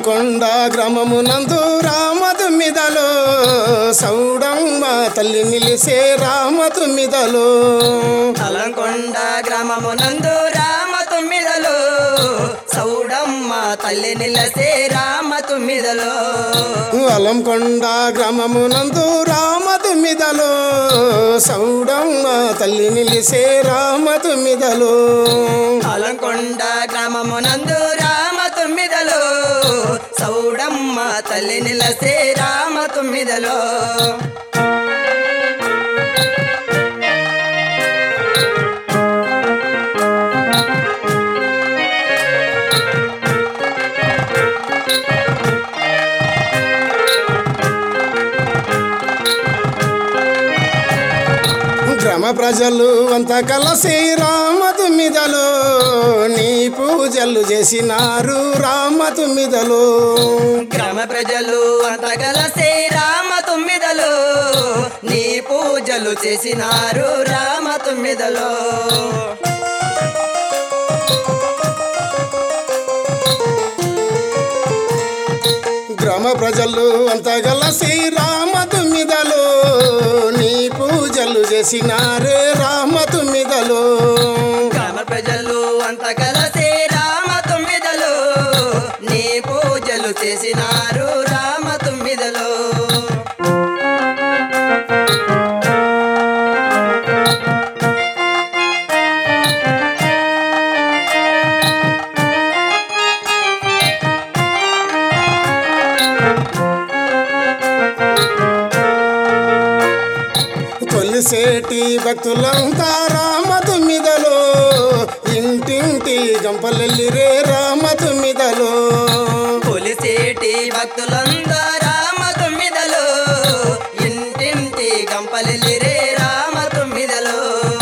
అలంకొండ గ్రామమునందు రామ తుమ్మిదలో సౌడమ్మ తల్లి నిలిసే రామ తుమ్మిదలో అలంకొండ గ్రామమునందు రామ తొమ్మిదలో సౌడమ్మ తల్లి నిలసే రామ తొమ్మిదలో అలంకొండ గ్రామమునందు రామ తుమ్మిదలో సౌడమ్మ తల్లి నిలిసే రామ తుమ్మిదలో అలంకొండ గ్రామమునందు రామ తొమ్మిదలో సౌడమ్మ తల్లి నిలసే రామ తొమ్మిదలో గ్రామ ప్రజలు అంతా కలిసి రామ తుమ్మిదలో నీ పూజలు చేసినారు రామ తుమ్మిదలో గ్రామ ప్రజలు అంత కలిసే రామ తొమ్మిదలో నీ పూజలు చేసినారు రామ తొమ్మిదలో గ్రామ ప్రజలు అంతా కలిసి రామ తుమ్మిదలో నీ పూజలు చేసినారే రామ తుమ్మిదలో గ్రామ ప్రజలు అంత కలిసే రామ తొమ్మిదలో నీ పూజలు చేసినారు రామ తొమ్మిదలో కొలిసేటి భక్తులంతా రామ తుమ్మిదలో ఇంటింటి గంపలెల్లిరే రామ తుమ్మిదలో కొలిసేటి భక్తులంతా రామ తొమ్మిదలో ఇంటింటి గంపలిరే రామ తొమ్మిదలో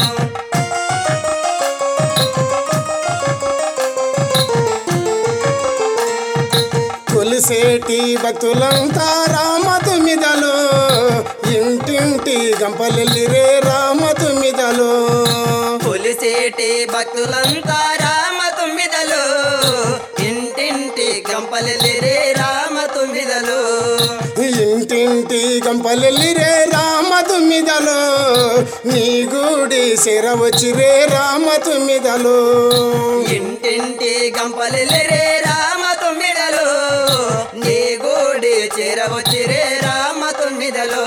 కొలిసేటి భక్తులంతా రామ తుమ్మిదలో ఇంటింటి గంపలెల్లిరే రామ తుమ్మిదలో కొలిసేటి భక్తులంతా రామ తొమ్మిదలో ఇంటింటి గంపలిరే రామ తొమ్మిదలో ఇంటింటి గంపలెల్లిరే రామ తుమ్మిదలో నీ గుడి శరవచ్చిరే రామ తుమ్మిదలో ఇంటింటి గంపలిరే రామ తొమ్మిదలో నీ గోడి చేరవచ్చిరే రామ తొమ్మిదలో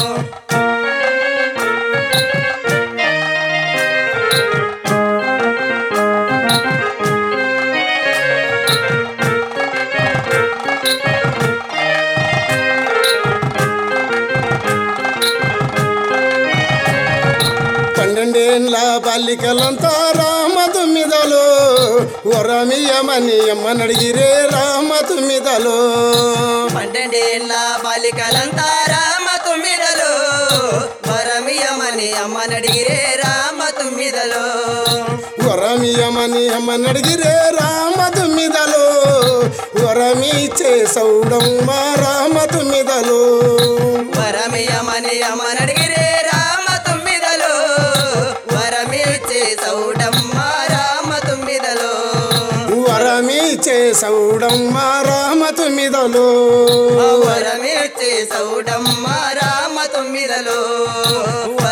పన్నెండేండ్ల బాలికలంతా రామ తుమ్మిదలో వరమియమని అమ్మనడిగిరే రామ తుమ్మిదలో పన్నెండేళ్ళ బాలికలంతా రామ తొమ్మిదలో వరమియమని అమ్మనడిగిరే రామ తొమ్మిదలో వరమియమని అమ్మనడిగిరే రామ తుమ్మిదలో వరమిచ్చే సౌడమ్మ రామ తుమ్మిదలో వరమియమని అమ్మనడిగిరే రామ తొమ్మిదలో వరమిచ్చే సౌడమ్మ రామ తొమ్మిదలో వరమిచ్చే సౌడమ్మ రామ తుమ్మిదలో వరమిచ్చే సౌడమ్మ రామ తొమ్మిదలో